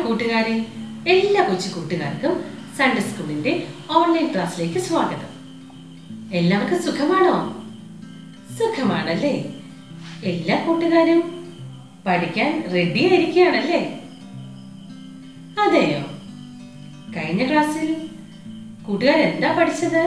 കൂട്ടുകാരെ എല്ലാ കൊച്ചു കൂട്ടുകാർക്കും സൺഡേ സ്കൂളിന്റെ ഓൺലൈൻ ക്ലാസ്സിലേക്ക് സ്വാഗതം എല്ലാവർക്കും സുഖമാണോ സുഖമാണല്ലേ എല്ലാ കൂട്ടുകാരും പഠിക്കാൻ റെഡി ആയിരിക്കുകയാണല്ലേ അതെയോ കഴിഞ്ഞ ക്ലാസ്സിൽ കൂട്ടുകാർ എന്താ പഠിച്ചത്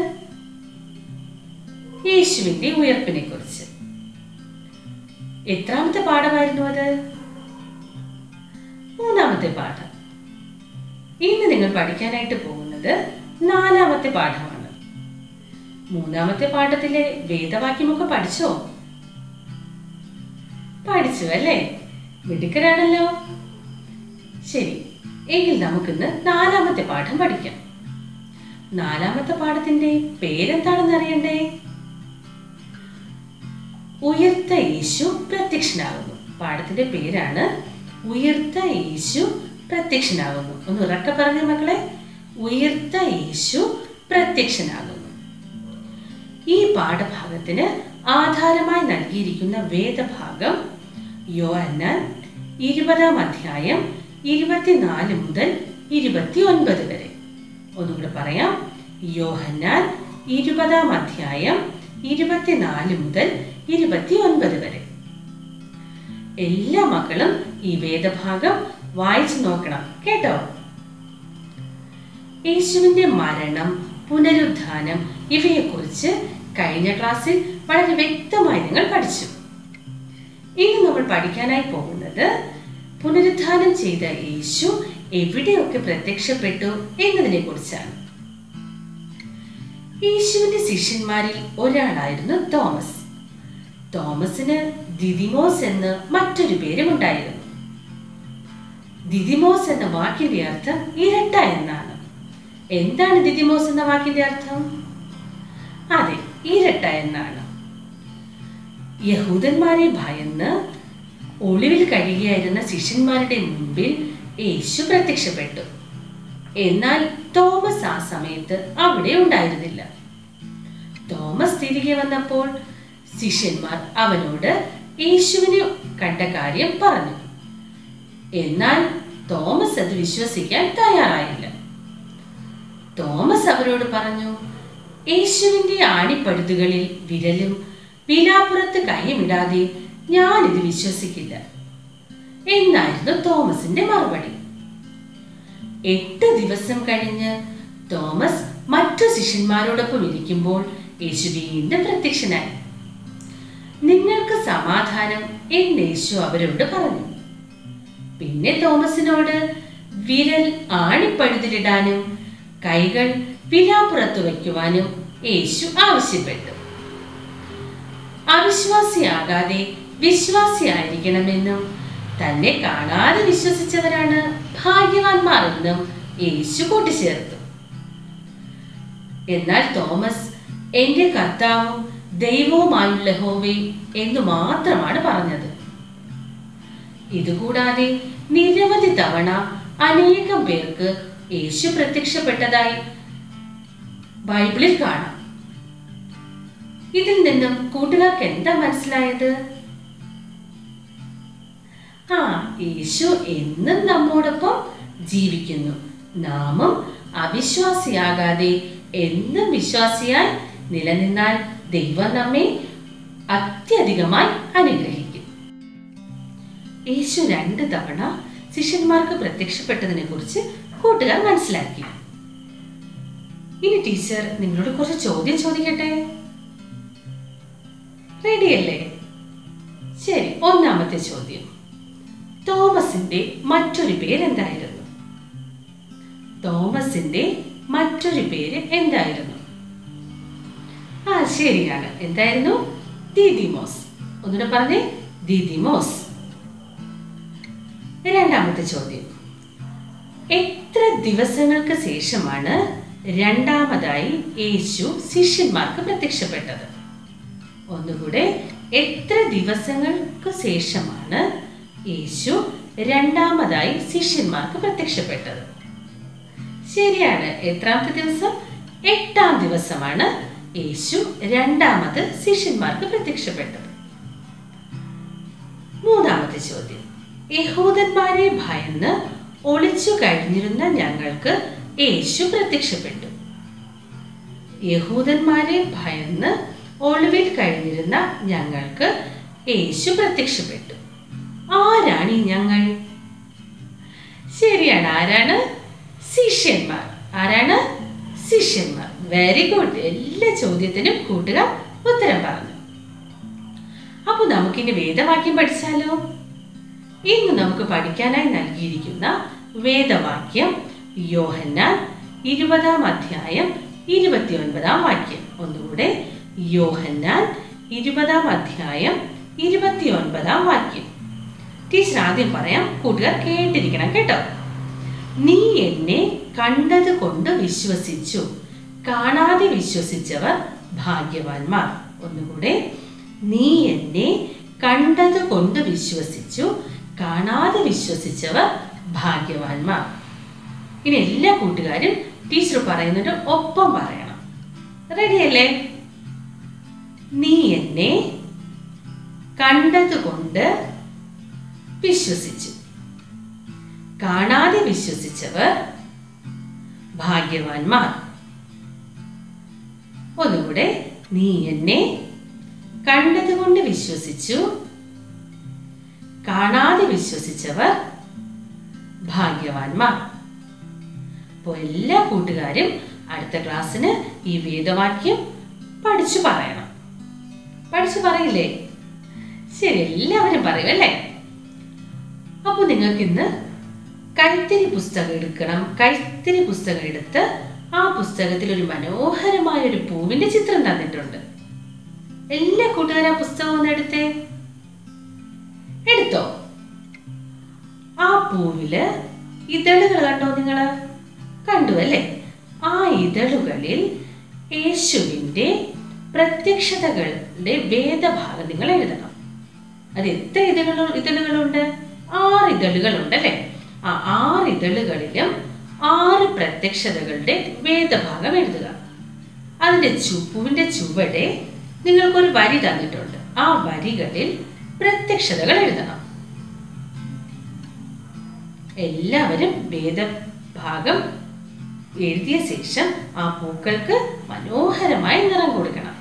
യേശുവിന്റെ ഉയർപ്പിനെ കുറിച്ച് എത്രാമത്തെ പാഠമായിരുന്നു അത് മൂന്നാമത്തെ പാഠം ഇന്ന് നിങ്ങൾ പഠിക്കാനായിട്ട് പോകുന്നത് നാലാമത്തെ പാഠമാണ് മൂന്നാമത്തെ പാഠത്തിലെ വേദവാക്യമൊക്കെ പഠിച്ചോ പഠിച്ചു അല്ലേ മിടുക്കരാണല്ലോ ശരി എങ്കിൽ നമുക്കിന്ന് നാലാമത്തെ പാഠം പഠിക്കാം നാലാമത്തെ പാഠത്തിന്റെ പേരെന്താണെന്ന് അറിയണ്ടേ ഉയർത്ത യേശു പ്രത്യക്ഷനാകുന്നു പാഠത്തിന്റെ പേരാണ് ഉയർത്ത യേശു പ്രത്യക്ഷനാകുന്നു ഒന്ന് ഉറക്കെ പറഞ്ഞ മക്കളെ ഉയർത്ത യേശു പ്രത്യക്ഷനാകുന്നു ഈ പാഠഭാഗത്തിന് ആധാരമായി നൽകിയിരിക്കുന്ന വേദഭാഗം യോഹന്നാൻ ഇരുപതാം അധ്യായം ഇരുപത്തിനാല് മുതൽ ഇരുപത്തി ഒൻപത് വരെ ഒന്നുകൂടെ പറയാം യോഹന്നാൻ ഇരുപതാം അധ്യായം ഇരുപത്തിനാല് മുതൽ ഇരുപത്തി ഒൻപത് വരെ എല്ലാ മക്കളും ഈ വേദഭാഗം വായിച്ചു നോക്കണം കേട്ടോ യേശുവിന്റെ മരണം പുനരുത്ഥാനം ഇവയെക്കുറിച്ച് കഴിഞ്ഞ ക്ലാസ്സിൽ വളരെ വ്യക്തമായി നിങ്ങൾ പഠിച്ചു ഇനി നമ്മൾ പഠിക്കാനായി പോകുന്നത് പുനരുത്ഥാനം ചെയ്ത യേശു എവിടെയൊക്കെ പ്രത്യക്ഷപ്പെട്ടു എന്നതിനെ കുറിച്ചാണ് യേശുവിന്റെ ശിഷ്യന്മാരിൽ ഒരാളായിരുന്നു തോമസ് തോമസിന് ദിദിമോസ് എന്ന് മറ്റൊരു പേരും ഉണ്ടായിരുന്നു ദിദിമോസ് എന്ന വാക്കിന്റെ അർത്ഥം ഇരട്ട എന്നാണ് എന്താണ് ദിദിമോസ് എന്ന വാക്കിന്റെ അർത്ഥം അതെ ഇരട്ട എന്നാണ് യഹൂദന്മാരെ ഭയന്ന് ഒളിവിൽ കഴിയുകയായിരുന്ന ശിഷ്യന്മാരുടെ മുമ്പിൽ യേശു പ്രത്യക്ഷപ്പെട്ടു എന്നാൽ തോമസ് ആ സമയത്ത് അവിടെ ഉണ്ടായിരുന്നില്ല തോമസ് തിരികെ വന്നപ്പോൾ ശിഷ്യന്മാർ അവനോട് യേശുവിനെ കണ്ട കാര്യം പറഞ്ഞു എന്നാൽ തോമസ് അത് വിശ്വസിക്കാൻ തയ്യാറായില്ല തോമസ് അവരോട് പറഞ്ഞു യേശുവിന്റെ ആണിപ്പഴുതുകളിൽ വിരലും വിലാപ്പുറത്ത് കൈമിടാതെ ഞാൻ ഇത് വിശ്വസിക്കില്ല എന്നായിരുന്നു തോമസിന്റെ മറുപടി എട്ട് ദിവസം കഴിഞ്ഞ് തോമസ് മറ്റു ശിഷ്യന്മാരോടൊപ്പം ഇരിക്കുമ്പോൾ യേശു വീണ്ടും പ്രത്യക്ഷനായി നിങ്ങൾക്ക് സമാധാനം എന്ന് യേശു അവരോട് പറഞ്ഞു പിന്നെ തോമസിനോട് വിരൽ ആണിപ്പഴുതിലിടാനും കൈകൾ വിലാപ്പുറത്ത് വയ്ക്കുവാനും യേശു ആവശ്യപ്പെട്ടു അവിശ്വാസിയാകാതെ വിശ്വാസിയായിരിക്കണമെന്നും തന്നെ കാണാതെ വിശ്വസിച്ചവരാണ് ഭാഗ്യവാന്മാർ എന്നും യേശു കൂട്ടിച്ചേർത്തു എന്നാൽ തോമസ് എന്റെ കർത്താവും ദൈവവുമായുള്ള ഹോവേ എന്ന് മാത്രമാണ് പറഞ്ഞത് ഇതുകൂടാതെ നിരവധി തവണ അനേകം പേർക്ക് യേശു പ്രത്യക്ഷപ്പെട്ടതായി ബൈബിളിൽ കാണാം ഇതിൽ നിന്നും കൂട്ടുകാർക്ക് എന്താ മനസ്സിലായത് ആ യേശു എന്നും നമ്മോടൊപ്പം ജീവിക്കുന്നു നാമും അവിശ്വാസിയാകാതെ എന്നും വിശ്വാസിയായി നിലനിന്നാൽ ദൈവം നമ്മെ അത്യധികമായി അനുഗ്രഹിക്കും യേശു രണ്ട് തവണ ശിഷ്യന്മാർക്ക് പ്രത്യക്ഷപ്പെട്ടതിനെ കുറിച്ച് കൂട്ടുകാർ മനസ്സിലാക്കി ഇനി ടീച്ചർ നിങ്ങളോട് കുറച്ച് ചോദ്യം ചോദിക്കട്ടെ റെഡിയല്ലേ ശരി ഒന്നാമത്തെ ചോദ്യം തോമസിന്റെ മറ്റൊരു പേര് എന്തായിരുന്നു തോമസിന്റെ മറ്റൊരു പേര് എന്തായിരുന്നു ആ ശരിയാണ് എന്തായിരുന്നു ദിദിമോസ് ഒന്നുകൂടെ പറഞ്ഞേ ദിദിമോസ് രണ്ടാമത്തെ ചോദ്യം എത്ര ദിവസങ്ങൾക്ക് ശേഷമാണ് രണ്ടാമതായി യേശു ശിഷ്യന്മാർക്ക് പ്രത്യക്ഷപ്പെട്ടത് ഒന്നുകൂടെ എത്ര ദിവസങ്ങൾക്ക് ശേഷമാണ് യേശു രണ്ടാമതായി ശിഷ്യന്മാർക്ക് പ്രത്യക്ഷപ്പെട്ടത് ശരിയാണ് എത്രാമത്തെ ദിവസം എട്ടാം ദിവസമാണ് യേശു രണ്ടാമത് ശിഷ്യന്മാർക്ക് പ്രത്യക്ഷപ്പെട്ടത് മൂന്നാമത്തെ ചോദ്യം യഹൂദന്മാരെ ഭയന്ന് ഒളിച്ചു കഴിഞ്ഞിരുന്ന ഞങ്ങൾക്ക് യേശു പ്രത്യക്ഷപ്പെട്ടു യഹൂദന്മാരെ ഭയന്ന് ഒളിവിൽ കഴിഞ്ഞിരുന്ന ഞങ്ങൾക്ക് യേശു പ്രത്യക്ഷപ്പെട്ടു ആരാണ് ഈ ഞങ്ങൾ ശരിയാണ് ആരാണ് ശിഷ്യന്മാർ ആരാണ് ശിഷ്യന്മാർ വെരി ഗുഡ് എല്ലാ ചോദ്യത്തിനും കൂട്ടുകാർ ഉത്തരം പറഞ്ഞു അപ്പൊ നമുക്കിനി വേദവാക്യം പഠിച്ചാലോ ഇന്ന് നമുക്ക് പഠിക്കാനായി നൽകിയിരിക്കുന്ന വേദവാക്യം യോഹന്നാൻ ഇരുപതാം അധ്യായം ഇരുപത്തിയൊൻപതാം വാക്യം ഒന്നുകൂടെ യോഹന്നാൻ ഇരുപതാം അധ്യായം ഇരുപത്തിയൊൻപതാം വാക്യം ടീച്ചർ ആദ്യം പറയാം കൂട്ടുകാർ കേട്ടിരിക്കണം കേട്ടോ നീ എന്നെ കണ്ടത് കൊണ്ട് വിശ്വസിച്ചു കാണാതെ വിശ്വസിച്ചവർ ഭാഗ്യവാന്മാർ ഒന്നുകൂടെ നീ എന്നെ കണ്ടത് കൊണ്ട് വിശ്വസിച്ചു കാണാതെ വിശ്വസിച്ചവർ ഭാഗ്യവാന്മാർ ഇനി എല്ലാ കൂട്ടുകാരും ടീച്ചർ പറയുന്നത് ഒപ്പം പറയണം റെഡിയല്ലേ നീ എന്നെ കണ്ടതുകൊണ്ട് വിശ്വസിച്ചു കാണാതെ വിശ്വസിച്ചവർ ഭാഗ്യവാന്മാർ ഒന്നുകൂടെ നീ എന്നെ കണ്ടതുകൊണ്ട് വിശ്വസിച്ചു കാണാതെ വിശ്വസിച്ചവർ ഭാഗ്യവാന്മാർ അപ്പോൾ എല്ലാ കൂട്ടുകാരും അടുത്ത ക്ലാസ്സിന് ഈ വേദവാക്യം പഠിച്ചു പറയണം പഠിച്ചു പറയില്ലേ ശരി എല്ലാവരും പറയും അല്ലേ അപ്പോൾ നിങ്ങൾക്ക് ഇന്ന് കൈത്തിരി പുസ്തകം എടുക്കണം കൈത്തിരി പുസ്തകം എടുത്ത് ആ പുസ്തകത്തിൽ ഒരു മനോഹരമായ ഒരു പൂവിന്റെ ചിത്രം തന്നിട്ടുണ്ട് എല്ലാ കൂട്ടുകാരും ആ പുസ്തകം ഒന്ന് എടുത്തേ എടുത്തോ ആ പൂവില് ഇതളുകൾ കണ്ടോ നിങ്ങള് കണ്ടു അല്ലേ ആ ഇതളുകളിൽ യേശുവിന്റെ പ്രത്യക്ഷതകളുടെ വേദഭാഗം നിങ്ങൾ എഴുതണം അത് എത്ര ഇതളുകൾ ഇതളുകളുണ്ട് ആറ് ഇതളുകളുണ്ട് അല്ലേ ആ ആറ് ഇതളുകളിലും ആറ് പ്രത്യക്ഷതകളുടെ വേദഭാഗം എഴുതുക അതിന്റെ ചുപ്പുവിന്റെ ചുവടെ നിങ്ങൾക്കൊരു വരി തന്നിട്ടുണ്ട് ആ വരികളിൽ പ്രത്യക്ഷതകൾ എഴുതണം എല്ലാവരും വേദഭാഗം എഴുതിയ ശേഷം ആ പൂക്കൾക്ക് മനോഹരമായി നിറം കൊടുക്കണം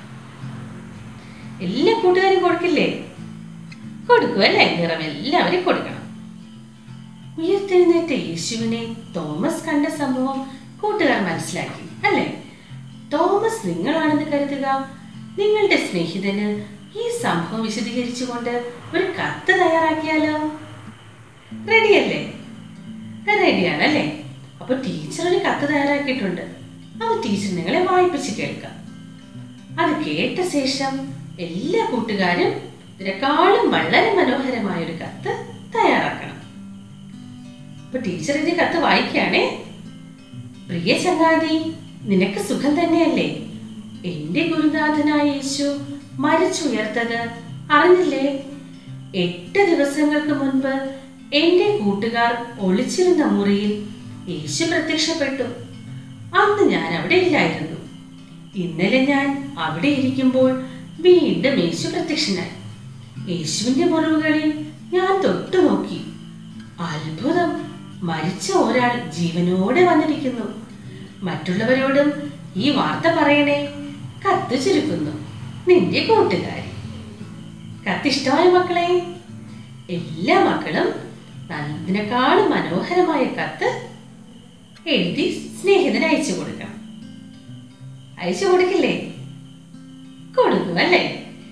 എല്ലാ കൂട്ടുകാരും കൊടുക്കില്ലേ കൊടുക്കും അല്ലേ നിറം എല്ലാവരും കൊടുക്കണം ഉയർത്തെഴുന്നേറ്റ യേശുവിനെ തോമസ് കണ്ട സംഭവം കൂട്ടുകാർ മനസ്സിലാക്കി അല്ലേ തോമസ് നിങ്ങളാണെന്ന് കരുതുക നിങ്ങളുടെ സ്നേഹിതന് ഈ സംഭവം വിശദീകരിച്ചുകൊണ്ട് ഒരു കത്ത് തയ്യാറാക്കിയാലോ റെഡിയല്ലേ റെഡിയാണ് അല്ലേ അപ്പൊ ടീച്ചർ ഒരു കത്ത് തയ്യാറാക്കിയിട്ടുണ്ട് അത് ടീച്ചർ നിങ്ങളെ വായിപ്പിച്ച് കേൾക്കാം അത് കേട്ട ശേഷം എല്ലാ കൂട്ടുകാരും ഇതിനേക്കാളും വളരെ മനോഹരമായ ഒരു കത്ത് തയ്യാറാക്കണം അപ്പൊ ടീച്ചർ ഇതിന്റെ കത്ത് വായിക്കുകയാണേ പ്രിയ ചങ്ങാതി നിനക്ക് സുഖം തന്നെയല്ലേ എന്റെ ഗുരുനാഥനായ യേശു മരിച്ചുയർത്തത് അറിഞ്ഞില്ലേ എട്ട് ദിവസങ്ങൾക്ക് മുൻപ് എന്റെ കൂട്ടുകാർ ഒളിച്ചിരുന്ന മുറിയിൽ യേശു പ്രത്യക്ഷപ്പെട്ടു അന്ന് ഞാൻ അവിടെ ഇല്ലായിരുന്നു ഇന്നലെ ഞാൻ അവിടെ ഇരിക്കുമ്പോൾ വീണ്ടും യേശു പ്രത്യക്ഷനായി യേശുവിന്റെ മുറിവുകളിൽ ഞാൻ തൊട്ടു നോക്കി അത്ഭുതം മരിച്ച ഒരാൾ ജീവനോടെ വന്നിരിക്കുന്നു മറ്റുള്ളവരോടും ഈ വാർത്ത പറയണേ കത്ത് ചുരുക്കുന്നു നിന്റെ കൂട്ടുകാരി കത്ത് ഇഷ്ടമായ മക്കളെ എല്ലാ മക്കളും ഇതിനേക്കാളും മനോഹരമായ കത്ത് എഴുതി സ്നേഹിതന് അയച്ചു കൊടുക്കണം അയച്ചു കൊടുക്കില്ലേ കൊടുക്കും അല്ലേ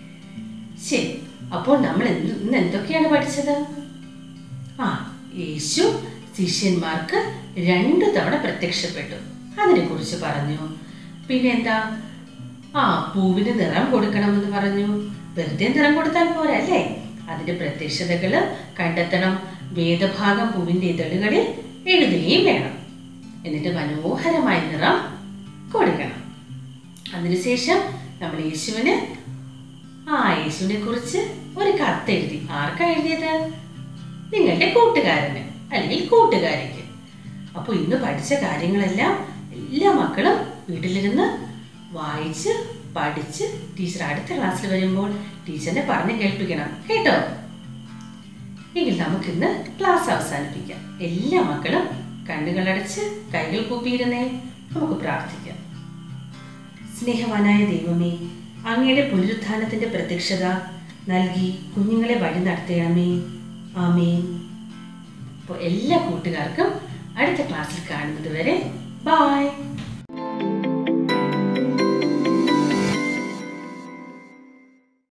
ശരി അപ്പോൾ നമ്മൾ എന്ത് ഇന്ന് എന്തൊക്കെയാണ് പഠിച്ചത് ആ യേശു ശിഷ്യന്മാർക്ക് രണ്ടു തവണ പ്രത്യക്ഷപ്പെട്ടു അതിനെ കുറിച്ച് പറഞ്ഞു പിന്നെന്താ ആ പൂവിന് നിറം കൊടുക്കണമെന്ന് പറഞ്ഞു വെറുതെ നിറം കൊടുത്താൽ പോരാ അല്ലേ അതിന്റെ പ്രത്യക്ഷതകള് കണ്ടെത്തണം വേദഭാഗം പൂവിന്റെ ഇതളുകളിൽ എഴുതുകയും വേണം എന്നിട്ട് മനോഹരമായ നിറം കൊടുക്കണം അതിനുശേഷം നമ്മൾ യേശുവിന് ആ യേശുവിനെ കുറിച്ച് ഒരു കത്ത് എഴുതി ആർക്കാ എഴുതിയത് നിങ്ങളുടെ കൂട്ടുകാരന് അല്ലെങ്കിൽ കൂട്ടുകാരിക്ക് അപ്പോൾ ഇന്ന് പഠിച്ച കാര്യങ്ങളെല്ലാം എല്ലാ മക്കളും വീട്ടിലിരുന്ന് വായിച്ച് പഠിച്ച് ടീച്ചർ അടുത്ത ക്ലാസ്സിൽ വരുമ്പോൾ ടീച്ചറിനെ പറഞ്ഞ് കേൾപ്പിക്കണം കേട്ടോ എങ്കിൽ നമുക്കിന്ന് ക്ലാസ് അവസാനിപ്പിക്കാം എല്ലാ മക്കളും കണ്ണുകളടച്ച് കൈകൾ കൂപ്പിയിരുന്നേ നമുക്ക് പ്രാർത്ഥിക്കാം സ്നേഹവാനായ ദൈവമേ അങ്ങയുടെ പുനരുത്ഥാനത്തിന്റെ പ്രത്യക്ഷത നൽകി കുഞ്ഞുങ്ങളെ വഴി നടത്തണമേ ആമേൻ അപ്പോൾ എല്ലാ കൂട്ടുകാർക്കും അടുത്ത ക്ലാസ്സിൽ കാണുന്നത് വരെ ബായ്